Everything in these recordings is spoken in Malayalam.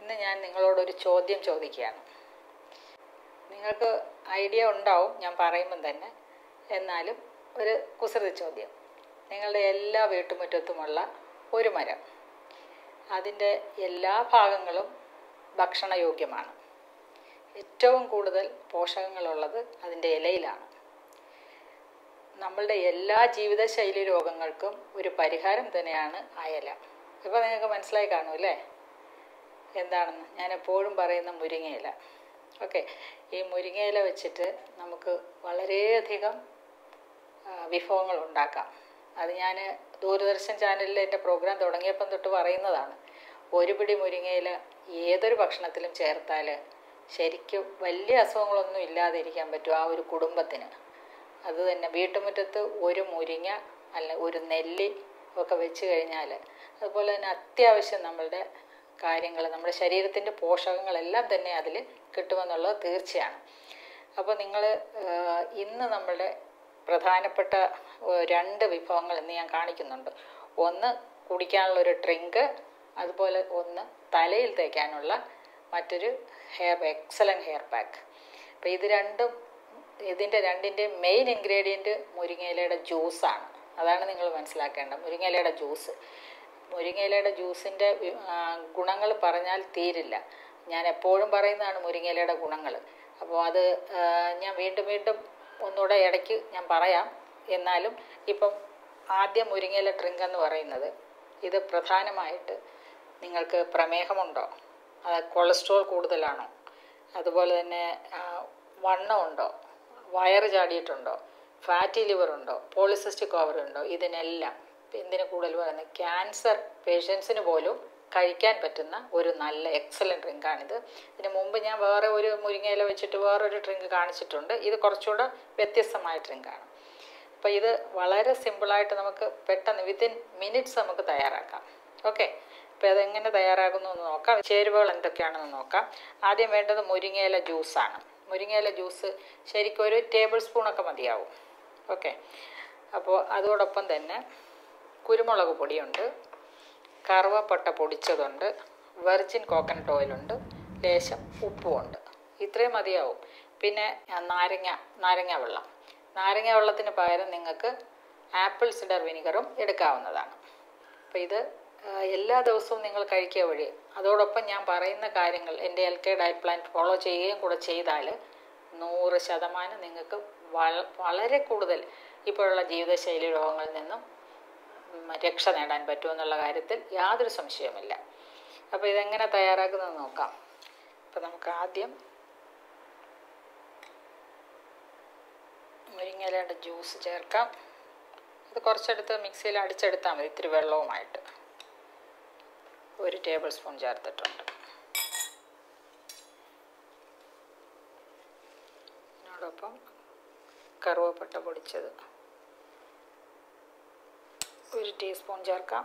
ഇന്ന് ഞാൻ നിങ്ങളോടൊരു ചോദ്യം ചോദിക്കുകയാണ് നിങ്ങൾക്ക് ഐഡിയ ഉണ്ടാവും ഞാൻ പറയുമ്പം തന്നെ എന്നാലും ഒരു കുസൃതി ചോദ്യം നിങ്ങളുടെ എല്ലാ വീട്ടുമുറ്റത്തുമുള്ള ഒരു മരം അതിൻ്റെ എല്ലാ ഭാഗങ്ങളും ഭക്ഷണയോഗ്യമാണ് ഏറ്റവും കൂടുതൽ പോഷകങ്ങളുള്ളത് അതിൻ്റെ ഇലയിലാണ് നമ്മളുടെ എല്ലാ ജീവിതശൈലി രോഗങ്ങൾക്കും ഒരു പരിഹാരം തന്നെയാണ് ആ ഇല ഇപ്പോൾ നിങ്ങൾക്ക് മനസ്സിലായി കാണും അല്ലേ എന്താണെന്ന് ഞാൻ എപ്പോഴും പറയുന്ന മുരിങ്ങയില ഓക്കെ ഈ മുരിങ്ങയില വെച്ചിട്ട് നമുക്ക് വളരെയധികം വിഭവങ്ങൾ ഉണ്ടാക്കാം അത് ഞാൻ ദൂരദർശൻ ചാനലിൽ എൻ്റെ പ്രോഗ്രാം തുടങ്ങിയപ്പം തൊട്ട് പറയുന്നതാണ് ഒരു പിടി മുരിങ്ങയില ഏതൊരു ഭക്ഷണത്തിലും ചേർത്താൽ ശരിക്കും വലിയ അസുഖങ്ങളൊന്നും ഇല്ലാതെ ഇരിക്കാൻ പറ്റും ആ ഒരു കുടുംബത്തിന് അത് തന്നെ വീട്ടുമുറ്റത്ത് ഒരു മുരിങ്ങ അല്ല ഒരു നെല്ലി ഒക്കെ വെച്ച് കഴിഞ്ഞാൽ അതുപോലെ തന്നെ അത്യാവശ്യം നമ്മളുടെ കാര്യങ്ങൾ നമ്മുടെ ശരീരത്തിൻ്റെ പോഷകങ്ങളെല്ലാം തന്നെ അതിൽ കിട്ടുമെന്നുള്ളത് തീർച്ചയാണ് അപ്പോൾ നിങ്ങൾ ഇന്ന് നമ്മളുടെ പ്രധാനപ്പെട്ട രണ്ട് വിഭവങ്ങൾ ഇന്ന് ഞാൻ കാണിക്കുന്നുണ്ട് ഒന്ന് കുടിക്കാനുള്ള ഒരു ഡ്രിങ്ക് അതുപോലെ ഒന്ന് തലയിൽ തേക്കാനുള്ള മറ്റൊരു ഹെയർ എക്സലൻറ്റ് ഹെയർ പാക്ക് അപ്പോൾ ഇത് രണ്ടും ഇതിൻ്റെ രണ്ടിൻ്റെ മെയിൻ ഇൻഗ്രീഡിയൻറ്റ് മുരിങ്ങയിലയുടെ ജ്യൂസാണ് അതാണ് നിങ്ങൾ മനസ്സിലാക്കേണ്ടത് മുരിങ്ങയിലയുടെ ജ്യൂസ് മുരിങ്ങയിലയുടെ ജ്യൂസിൻ്റെ ഗുണങ്ങൾ പറഞ്ഞാൽ തീരില്ല ഞാൻ എപ്പോഴും പറയുന്നതാണ് മുരിങ്ങയിലയുടെ ഗുണങ്ങൾ അപ്പോൾ അത് ഞാൻ വീണ്ടും വീണ്ടും ഒന്നുകൂടെ ഇടയ്ക്ക് ഞാൻ പറയാം എന്നാലും ഇപ്പം ആദ്യം മുരിങ്ങയില ഡ്രിങ്ക് എന്ന് പറയുന്നത് ഇത് പ്രധാനമായിട്ട് നിങ്ങൾക്ക് പ്രമേഹമുണ്ടോ അത് കൊളസ്ട്രോൾ കൂടുതലാണോ അതുപോലെ തന്നെ വണ്ണമുണ്ടോ വയറ് ചാടിയിട്ടുണ്ടോ ഫാറ്റി ലിവർ ഉണ്ടോ പോളിസിസ്റ്റിക് ഓവർ ഉണ്ടോ ഇതിനെല്ലാം എന്തിനു കൂടുതൽ പറയുന്നത് ക്യാൻസർ പേഷ്യൻസിന് പോലും കഴിക്കാൻ പറ്റുന്ന ഒരു നല്ല എക്സലൻറ്റ് ഡ്രിങ്കാണിത് ഇതിന് മുമ്പ് ഞാൻ വേറെ ഒരു മുരിങ്ങയില വെച്ചിട്ട് വേറൊരു ഡ്രിങ്ക് കാണിച്ചിട്ടുണ്ട് ഇത് കുറച്ചുകൂടെ വ്യത്യസ്തമായ ഡ്രിങ്കാണ് അപ്പോൾ ഇത് വളരെ സിമ്പിളായിട്ട് നമുക്ക് പെട്ടെന്ന് വിത്തിൻ മിനിറ്റ്സ് നമുക്ക് തയ്യാറാക്കാം ഓക്കെ അപ്പോൾ അതെങ്ങനെ തയ്യാറാകുന്നു എന്ന് നോക്കാം ചേരുവകൾ എന്തൊക്കെയാണെന്ന് നോക്കാം ആദ്യം വേണ്ടത് മുരിങ്ങയില ജ്യൂസാണ് മുരിങ്ങയില ജ്യൂസ് ശരിക്കും ഒരു ടേബിൾ സ്പൂണൊക്കെ മതിയാവും ഓക്കെ അപ്പോൾ അതോടൊപ്പം തന്നെ കുരുമുളക് പൊടിയുണ്ട് കറുവപ്പട്ട പൊടിച്ചതുണ്ട് വെർജിൻ കോക്കനട്ട് ഓയിലുണ്ട് ലേശം ഉപ്പുമുണ്ട് ഇത്രയും മതിയാവും പിന്നെ നാരങ്ങ നാരങ്ങ വെള്ളം നാരങ്ങ വെള്ളത്തിന് പകരം നിങ്ങൾക്ക് ആപ്പിൾ സിഡർ വിനിഗറും എടുക്കാവുന്നതാണ് അപ്പോൾ ഇത് എല്ലാ ദിവസവും നിങ്ങൾ കഴിക്കുക വഴി അതോടൊപ്പം ഞാൻ പറയുന്ന കാര്യങ്ങൾ എൻ്റെ L K diet plan follow ചെയ്യുകയും കൂടെ ചെയ്താൽ നൂറ് ശതമാനം നിങ്ങൾക്ക് വളരെ കൂടുതൽ ഇപ്പോഴുള്ള ജീവിതശൈലി രോഗങ്ങളിൽ നിന്നും രക്ഷ നേടാൻ പറ്റുമെന്നുള്ള കാര്യത്തിൽ യാതൊരു സംശയവുമില്ല അപ്പോൾ ഇതെങ്ങനെ തയ്യാറാക്കുന്നത് നോക്കാം അപ്പോൾ നമുക്ക് ആദ്യം മുരിങ്ങയിലയുടെ ജ്യൂസ് ചേർക്കാം ഇത് കുറച്ചെടുത്ത് മിക്സിയിൽ അടിച്ചെടുത്താൽ മതി ഇത്തിരി വെള്ളവുമായിട്ട് ഒരു ടേബിൾ സ്പൂൺ ചേർത്തിട്ടുണ്ട് ഇതിനോടൊപ്പം കറുവപ്പട്ട പൊടിച്ചത് ഒരു ടീസ്പൂൺ ചേർക്കാം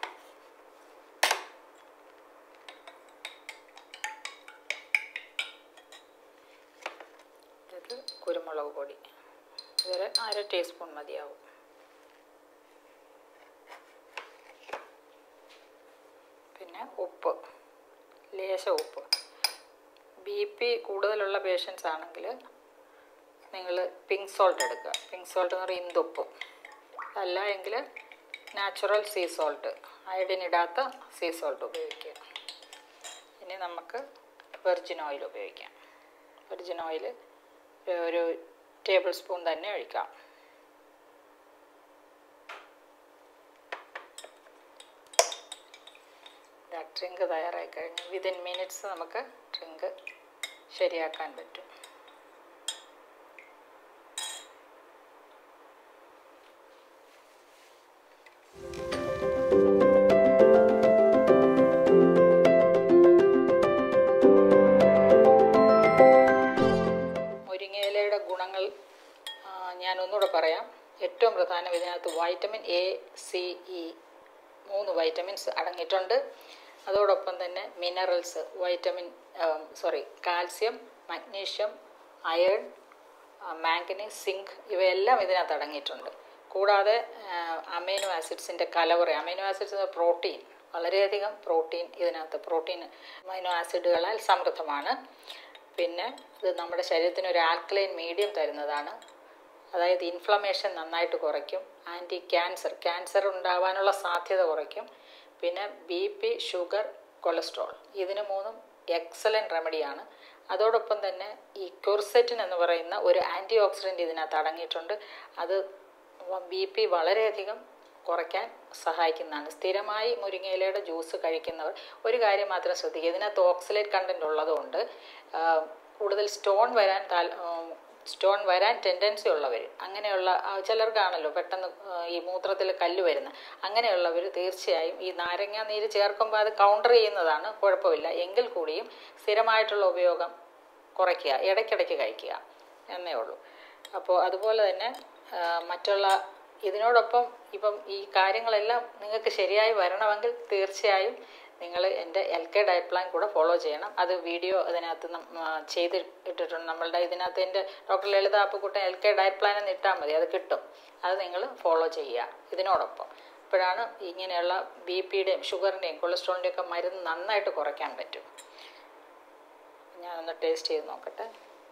ഇത് കുരുമുളക് പൊടി ഇതൊരു അര ടീസ്പൂൺ മതിയാവും പിന്നെ ഉപ്പ് ലേശ ഉപ്പ് ബി പി കൂടുതലുള്ള പേഷ്യൻസ് ആണെങ്കിൽ നിങ്ങൾ പിങ്ക് സോൾട്ട് എടുക്കുക പിങ്ക് സോൾട്ട് എന്ന് പറയുന്നത് ഇന്തുപ്പ് അല്ല എങ്കിൽ നാച്ചുറൽ സീ സോൾട്ട് അയഡിൻ ഇടാത്ത സീ സോൾട്ട് ഉപയോഗിക്കുക ഇനി നമുക്ക് വെർജിൻ ഓയിൽ ഉപയോഗിക്കാം വെർജിൻ ഓയിൽ ഒരു ടേബിൾ സ്പൂൺ തന്നെ ഒഴിക്കാം ഡ്രിങ്ക് തയ്യാറായി കഴിഞ്ഞു വിതിൻ മിനിറ്റ്സ് നമുക്ക് ഡ്രിങ്ക് ശരിയാക്കാൻ പറ്റും മുരിങ്ങയിലയുടെ ഗുണങ്ങൾ ഞാൻ ഒന്നുകൂടെ പറയാം ഏറ്റവും പ്രധാനം ഇതിനകത്ത് വൈറ്റമിൻ എ സി ഇ മൂന്ന് വൈറ്റമിൻസ് അടങ്ങിയിട്ടുണ്ട് അതോടൊപ്പം തന്നെ minerals vitamin sorry calcium magnesium iron manganese zinc ഇവയെല്ലാം ഇതിനകത്ത് അടങ്ങിയിട്ടുണ്ട് കൂടാതെ അമൈനോ ആസിഡ്സിൻ്റെ കലവറ അമൈനോ ആസിഡ്സ് പ്രോട്ടീൻ വളരെയധികം പ്രോട്ടീൻ ഇതിനകത്ത് പ്രോട്ടീൻ അമൈനോ ആസിഡുകളാൽ സമൃദ്ധമാണ് പിന്നെ ഇത് നമ്മുടെ ശരീരത്തിന് ഒരു ആൽക്കലൈൻ മീഡിയം തരുന്നതാണ് അതായത് ഇൻഫ്ലമേഷൻ നന്നായിട്ട് കുറയ്ക്കും ആൻറ്റി ക്യാൻസർ ക്യാൻസർ ഉണ്ടാവാനുള്ള സാധ്യത കുറയ്ക്കും പിന്നെ ബി പി ഷുഗർ കൊളസ്ട്രോൾ ഇതിന് മൂന്നും എക്സലൻറ്റ് റെമഡിയാണ് അതോടൊപ്പം തന്നെ ഈ ക്യൂർസെറ്റിൻ എന്ന് പറയുന്ന ഒരു ആൻറ്റി ഓക്സിഡൻറ്റ് ഇതിനകത്ത് അടങ്ങിയിട്ടുണ്ട് അത് ബി പി വളരെയധികം കുറയ്ക്കാൻ സഹായിക്കുന്നതാണ് സ്ഥിരമായി മുരിങ്ങയിലയുടെ ജ്യൂസ് കഴിക്കുന്നവർ ഒരു കാര്യം മാത്രം ശ്രദ്ധിക്കുക ഇതിനകത്ത് ഓക്സലേറ്റ് കണ്ടൻറ് ഉള്ളതുകൊണ്ട് ആ, കൂടുതൽ സ്റ്റോൺ വരാൻ താൽ സ്റ്റോൺ വരാൻ ടെൻഡൻസി ഉള്ളവർ അങ്ങനെയുള്ള ആ, ചിലർക്കാണല്ലോ പെട്ടെന്ന് ആ, ഈ മൂത്രത്തിൽ കല്ല് വരുന്ന അങ്ങനെയുള്ളവർ തീർച്ചയായും ഈ നാരങ്ങ നീര് ചേർക്കുമ്പോൾ അത് കൗണ്ടർ ചെയ്യുന്നതാണ് കുഴപ്പമില്ല എങ്കിൽ കൂടിയും സ്ഥിരമായിട്ടുള്ള ഉപയോഗം കുറയ്ക്കുക ഇടയ്ക്കിടയ്ക്ക് കഴിക്കുക എന്നേ ഉള്ളൂ അപ്പോൾ അതുപോലെ തന്നെ ആ, മറ്റുള്ള ഇതിനോടൊപ്പം ഇപ്പം ഈ കാര്യങ്ങളെല്ലാം നിങ്ങൾക്ക് ശരിയായി വരണമെങ്കിൽ തീർച്ചയായും നിങ്ങൾ എൻ്റെ എൽ കെ ഡയറ്റ് പ്ലാൻ കൂടെ ഫോളോ ചെയ്യണം അത് വീഡിയോ അതിനകത്ത് നം- ആ, ചെയ്ത് ഇട്ടിട്ടുണ്ട് നമ്മളുടെ ഇതിനകത്ത് എൻ്റെ doctor Lalitha Appukuttan L K diet plan എന്ന് ഇട്ടാൽ മതി അത് കിട്ടും അത് നിങ്ങൾ ഫോളോ ചെയ്യുക ഇതിനോടൊപ്പം അപ്പോഴാണ് ഇങ്ങനെയുള്ള ബി പിയുടെയും ഷുഗറിൻ്റെയും കൊളസ്ട്രോളിൻ്റെയും ഒക്കെ മരുന്ന് നന്നായിട്ട് കുറയ്ക്കാൻ പറ്റും ഞാനൊന്ന് ടേസ്റ്റ് ചെയ്ത് നോക്കട്ടെ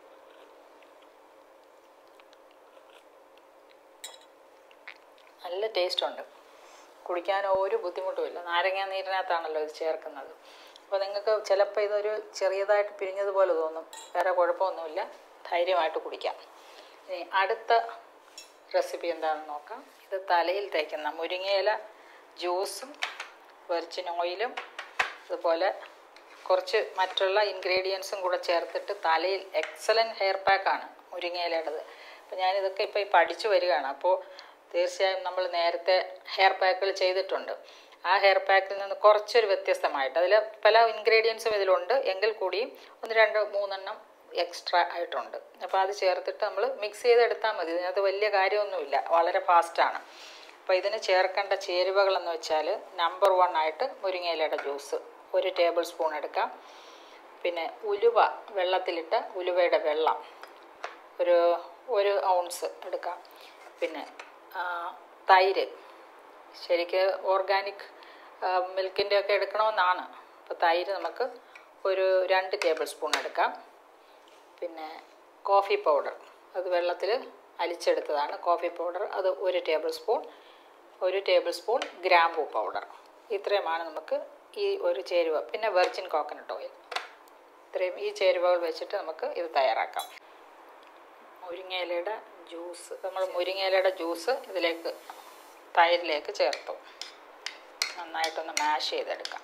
നല്ല ടേസ്റ്റ് ഉണ്ട് കുടിക്കാൻ ഒരു ബുദ്ധിമുട്ടുമില്ല നാരങ്ങ നീരിനകത്താണല്ലോ ഇത് ചേർക്കുന്നത് അപ്പോൾ നിങ്ങൾക്ക് ചിലപ്പോൾ ഇതൊരു ചെറിയതായിട്ട് പിരിഞ്ഞതുപോലെ തോന്നും വേറെ കുഴപ്പമൊന്നുമില്ല ധൈര്യമായിട്ട് കുടിക്കാം ഇനി അടുത്ത റെസിപ്പി എന്താണെന്ന് നോക്കാം ഇത് തലയിൽ തേക്കുന്ന മുരിങ്ങയില ജ്യൂസും വെർജിൻ ഓയിലും അതുപോലെ കുറച്ച് മറ്റുള്ള ഇൻഗ്രീഡിയൻസും കൂടെ ചേർത്തിട്ട് തലയിൽ എക്സലൻറ്റ് ഹെയർ പാക്കാണ് മുരിങ്ങയിലയുടേത് അപ്പോൾ ഞാനിതൊക്കെ ഇപ്പോൾ ഈ പഠിച്ചു വരികയാണ് അപ്പോൾ തീർച്ചയായും നമ്മൾ നേരത്തെ ഹെയർ പാക്കുകൾ ചെയ്തിട്ടുണ്ട് ആ ഹെയർ പാക്കിൽ നിന്ന് കുറച്ചൊരു വ്യത്യസ്തമായിട്ട് അതിൽ പല ഇൻഗ്രീഡിയൻസും ഇതിലുണ്ട് എങ്കിൽ കൂടിയും ഒന്ന് രണ്ട് മൂന്നെണ്ണം എക്സ്ട്രാ ആയിട്ടുണ്ട് അപ്പോൾ അത് ചേർത്തിട്ട് നമ്മൾ മിക്സ് ചെയ്തെടുത്താൽ മതി ഇതിനകത്ത് വലിയ കാര്യമൊന്നുമില്ല വളരെ ഫാസ്റ്റാണ് അപ്പോൾ ഇതിന് ചേർക്കേണ്ട ചേരുവകളെന്ന് വെച്ചാൽ നമ്പർ വൺ ആയിട്ട് മുരിങ്ങയിലയുടെ ജ്യൂസ് ഒരു ടേബിൾ സ്പൂൺ എടുക്കാം പിന്നെ ഉലുവ വെള്ളത്തിലിട്ട് ഉലുവയുടെ വെള്ളം ഒരു ഒരു ഔൺസ് എടുക്കാം പിന്നെ ആ, തൈര് ശരിക്ക് ഓർഗാനിക് മിൽക്കിൻ്റെ ഒക്കെ എടുക്കണമെന്നാണ് അപ്പോൾ തൈര് നമുക്ക് ഒരു രണ്ട് ടേബിൾ സ്പൂൺ എടുക്കാം പിന്നെ കോഫി പൗഡർ അത് വെള്ളത്തിൽ അലിച്ചെടുത്തതാണ് കോഫി പൗഡർ അത് ഒരു ടേബിൾ സ്പൂൺ ഒരു ടേബിൾ സ്പൂൺ ഗ്രാമ്പൂ പൗഡർ ഇത്രയുമാണ് നമുക്ക് ഈ ഒരു ചേരുവ പിന്നെ വെർജിൻ കോക്കനട്ട് ഓയിൽ ഇത്രയും ഈ ചേരുവകൾ വെച്ചിട്ട് നമുക്ക് ഇത് തയ്യാറാക്കാം മുരിങ്ങയിലയുടെ ജ്യൂസ് നമ്മൾ മുരിങ്ങയിലയുടെ ജ്യൂസ് ഇതിലേക്ക് തൈരിലേക്ക് ചേർത്തു നന്നായിട്ടൊന്ന് മാഷ് ചെയ്തെടുക്കാം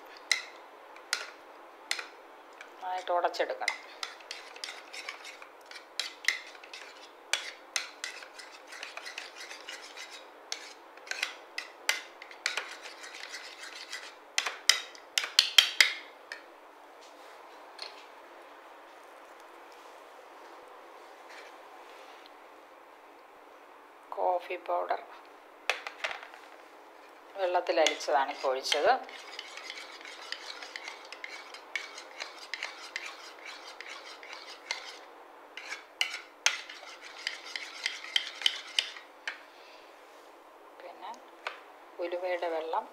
നന്നായിട്ട് ഉടച്ചെടുക്കണം കോഫി പൗഡർ വെള്ളത്തിൽ അരിച്ചതാണ് ഇപ്പോൾ ഒഴിച്ചത് പിന്നെ ഉലുവയുടെ വെള്ളം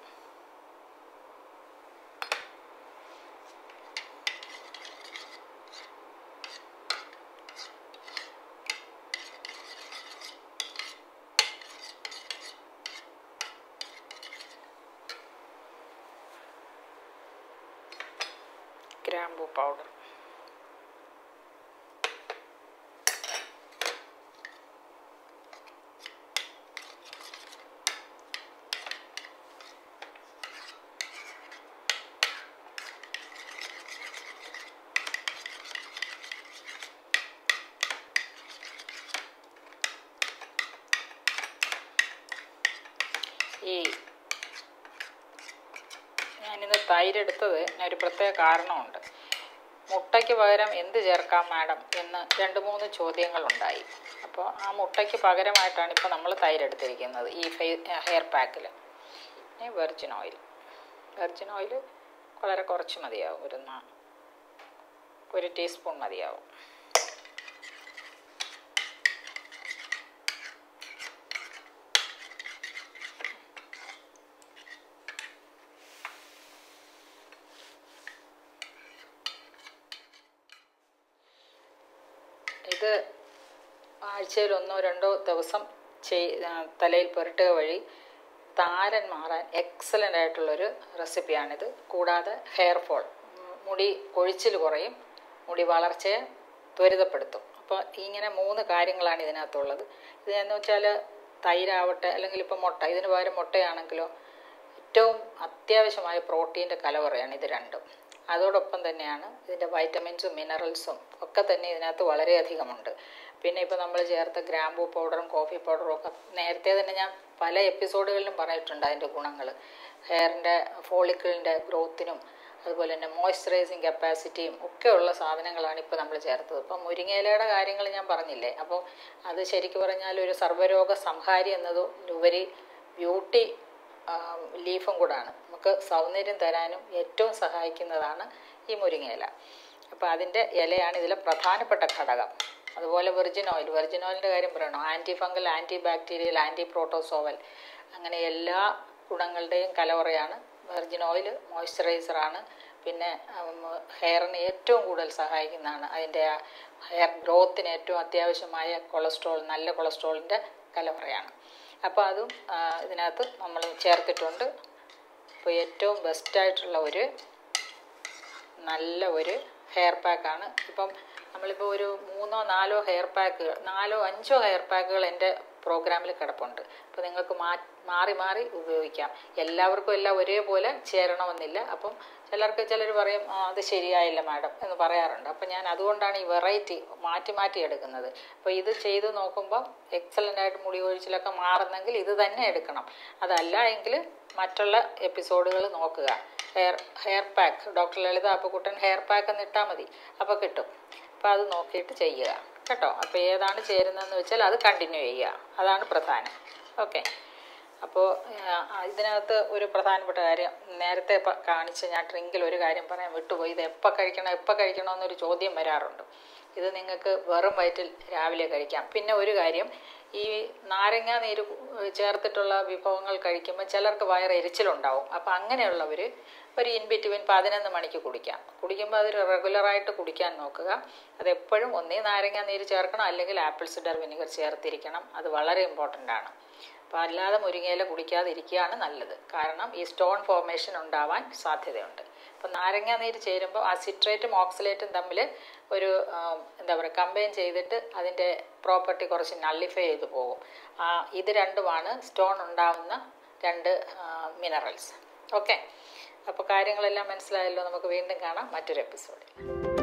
ഗ്രാമ്പൂ പൗഡർ ഈ ഞാനിന്ന് തൈരെടുത്തത് ഒരു പ്രത്യേക കാരണമുണ്ട് മുട്ടയ്ക്ക് പകരം എന്ത് ചേർക്കാം മാഡം എന്ന് രണ്ട് മൂന്ന് ചോദ്യങ്ങളുണ്ടായി അപ്പോൾ ആ മുട്ടയ്ക്ക് പകരമായിട്ടാണ് ഇപ്പോൾ നമ്മൾ തൈരെടുത്തിരിക്കുന്നത് ഈ ഫേ ഹെയർ പാക്കിൽ ഇനി വെർജിൻ ഓയിൽ വെർജിൻ ഓയിൽ വളരെ കുറച്ച് മതിയാവും ഒരു നാ- ഒരു ടീസ്പൂൺ മതിയാവും ഇത് ആഴ്ചയിൽ ഒന്നോ രണ്ടോ ദിവസം ചെയ് തലയിൽ പുരട്ടുക വഴി താരൻ മാറാൻ എക്സലൻ്റ് ആയിട്ടുള്ളൊരു റെസിപ്പിയാണിത് കൂടാതെ ഹെയർ ഫോൾ മുടി കൊഴിച്ചിൽ കുറയും മുടി വളർച്ചയെ ത്വരിതപ്പെടുത്തും അപ്പോൾ ഇങ്ങനെ മൂന്ന് കാര്യങ്ങളാണ് ഇതിനകത്തുള്ളത് ഇത് എന്ന് വെച്ചാൽ തൈരാവട്ടെ അല്ലെങ്കിൽ ഇപ്പോൾ മുട്ട ഇതിന് പകരം മുട്ടയാണെങ്കിലോ ഏറ്റവും അത്യാവശ്യമായ പ്രോട്ടീൻ്റെ കലവറയാണ് ഇത് രണ്ടും അതോടൊപ്പം തന്നെയാണ് ഇതിൻ്റെ വൈറ്റമിൻസും മിനറൽസും ഒക്കെ തന്നെ ഇതിനകത്ത് വളരെയധികമുണ്ട് പിന്നെ ഇപ്പോൾ നമ്മൾ ചേർത്ത ഗ്രാമ്പൂ പൗഡറും കോഫി പൗഡറും ഒക്കെ നേരത്തെ തന്നെ ഞാൻ പല എപ്പിസോഡുകളിലും പറഞ്ഞിട്ടുണ്ട് അതിൻ്റെ ഗുണങ്ങൾ ഹെയറിൻ്റെ ഫോളിക്കിളിൻ്റെ ഗ്രോത്തിനും അതുപോലെ തന്നെ മോയ്സ്ചറൈസിങ് കപ്പാസിറ്റിയും ഒക്കെയുള്ള സാധനങ്ങളാണ് ഇപ്പോൾ നമ്മൾ ചേർത്തത് ഇപ്പം മുരിങ്ങയിലയുടെ കാര്യങ്ങൾ ഞാൻ പറഞ്ഞില്ലേ അപ്പോൾ അത് ശരിക്കും പറഞ്ഞാൽ ഒരു സർവ്വരോഗ സംഹാരി എന്നതുപരി ബ്യൂട്ടി ലീഫും കൂടാണ് നമുക്ക് സൗന്ദര്യം തരാനും ഏറ്റവും സഹായിക്കുന്നതാണ് ഈ മുരിങ്ങയില അപ്പോൾ അതിൻ്റെ ഇലയാണ് ഇതിലെ പ്രധാനപ്പെട്ട ഘടകം അതുപോലെ വെർജിൻ ഓയിൽ വെർജിൻ ഓയിലിൻ്റെ കാര്യം പറയണോ antifungal antibacterial antiprotozoal അങ്ങനെ എല്ലാ ഗുണങ്ങളുടെയും കലവറയാണ് വെർജിൻ ഓയിൽ മോയ്സ്ചറൈസറാണ് പിന്നെ ഹെയറിന് ഏറ്റവും കൂടുതൽ സഹായിക്കുന്നതാണ് അതിൻ്റെ ഹെയർ ഗ്രോത്തിന് ഏറ്റവും അത്യാവശ്യമായ കൊളസ്ട്രോൾ നല്ല കൊളസ്ട്രോളിൻ്റെ കലവറയാണ് അപ്പോൾ അതും ഇതിനകത്ത് നമ്മൾ ചേർത്തിട്ടുണ്ട് അപ്പോൾ ഏറ്റവും ബെസ്റ്റായിട്ടുള്ള ഒരു നല്ല ഒരു ഹെയർ പാക്കാണ് ഇപ്പം നമ്മളിപ്പോൾ ഒരു മൂന്നോ നാലോ ഹെയർ പാക്കുകൾ നാലോ അഞ്ചോ ഹെയർ പാക്കുകൾ എൻ്റെ പ്രോഗ്രാമിൽ കിടപ്പുണ്ട് അപ്പോൾ നിങ്ങൾക്ക് മാ മാറി മാറി ഉപയോഗിക്കാം എല്ലാവർക്കും എല്ലാം ഒരേപോലെ ചേരണമെന്നില്ല അപ്പം ചിലർക്ക് ചിലർ പറയും "ആ, അത് ശരിയായില്ല മാഡം എന്ന് പറയാറുണ്ട് അപ്പം ഞാൻ അതുകൊണ്ടാണ് ഈ വെറൈറ്റി മാറ്റി മാറ്റി എടുക്കുന്നത് അപ്പോൾ ഇത് ചെയ്ത് നോക്കുമ്പോൾ എക്സലൻ്റ് ആയിട്ട് മുടി കൊഴിച്ചിലൊക്കെ മാറുന്നെങ്കിൽ ഇത് തന്നെ എടുക്കണം അതല്ല എങ്കിൽ മറ്റുള്ള എപ്പിസോഡുകൾ നോക്കുക hair hair pack doctor Lalitha Appukuttan hair pack എന്ന് ഇട്ടാൽ മതി അപ്പോൾ കിട്ടും അപ്പോൾ അത് നോക്കിയിട്ട് ചെയ്യുക കേട്ടോ അപ്പോൾ ഏതാണ് ചേരുന്നതെന്ന് വെച്ചാൽ അത് കണ്ടിന്യൂ ചെയ്യുക അതാണ് പ്രധാനം ഓക്കെ അപ്പോൾ ഇതിനകത്ത് ഒരു പ്രധാനപ്പെട്ട കാര്യം നേരത്തെ ഇപ്പം കാണിച്ച ഞാൻ ഡ്രിങ്കിൽ ഒരു കാര്യം പറയാൻ വിട്ടുപോയി ഇത് എപ്പോൾ കഴിക്കണം എപ്പോൾ കഴിക്കണം എന്നൊരു ചോദ്യം വരാറുണ്ട് ഇത് നിങ്ങൾക്ക് വെറും വയറ്റിൽ രാവിലെ കഴിക്കാം പിന്നെ ഒരു കാര്യം ഈ നാരങ്ങ നീര് ചേർത്തിട്ടുള്ള വിഭവങ്ങൾ കഴിക്കുമ്പോൾ ചിലർക്ക് വയറ് എരിച്ചിലുണ്ടാവും അപ്പോൾ അങ്ങനെയുള്ളവർ ഒരു ഇൻ ബിറ്റ്വീൻ പതിനൊന്ന് മണിക്ക് കുടിക്കാം കുടിക്കുമ്പോൾ അത് റെഗുലറായിട്ട് കുടിക്കാൻ നോക്കുക അതെപ്പോഴും ഒന്നേ നാരങ്ങ നീര് ചേർക്കണം അല്ലെങ്കിൽ ആപ്പിൾ സിഡർ വിനിഗർ ചേർത്തിരിക്കണം അത് വളരെ ഇമ്പോർട്ടൻ്റ് ആണ് അപ്പോൾ അല്ലാതെ മുരിങ്ങയില കുടിക്കാതിരിക്കുകയാണ് നല്ലത് കാരണം ഈ സ്റ്റോൺ ഫോർമേഷൻ ഉണ്ടാവാൻ സാധ്യതയുണ്ട് അപ്പോൾ നാരങ്ങ നീര് ചേരുമ്പോൾ ആ സിട്രേറ്റും ഓക്സലേറ്റും തമ്മിൽ ഒരു ആ, എന്താ പറയുക കമ്പൈൻ ചെയ്തിട്ട് അതിൻ്റെ പ്രോപ്പർട്ടി കുറച്ച് നള്ളിഫൈ ചെയ്ത് പോകും ആ ഇത് രണ്ടുമാണ് സ്റ്റോൺ ഉണ്ടാവുന്ന രണ്ട് മിനറൽസ് ഓക്കെ അപ്പോൾ കാര്യങ്ങളെല്ലാം മനസ്സിലായല്ലോ നമുക്ക് വീണ്ടും കാണാം മറ്റൊരു എപ്പിസോഡിൽ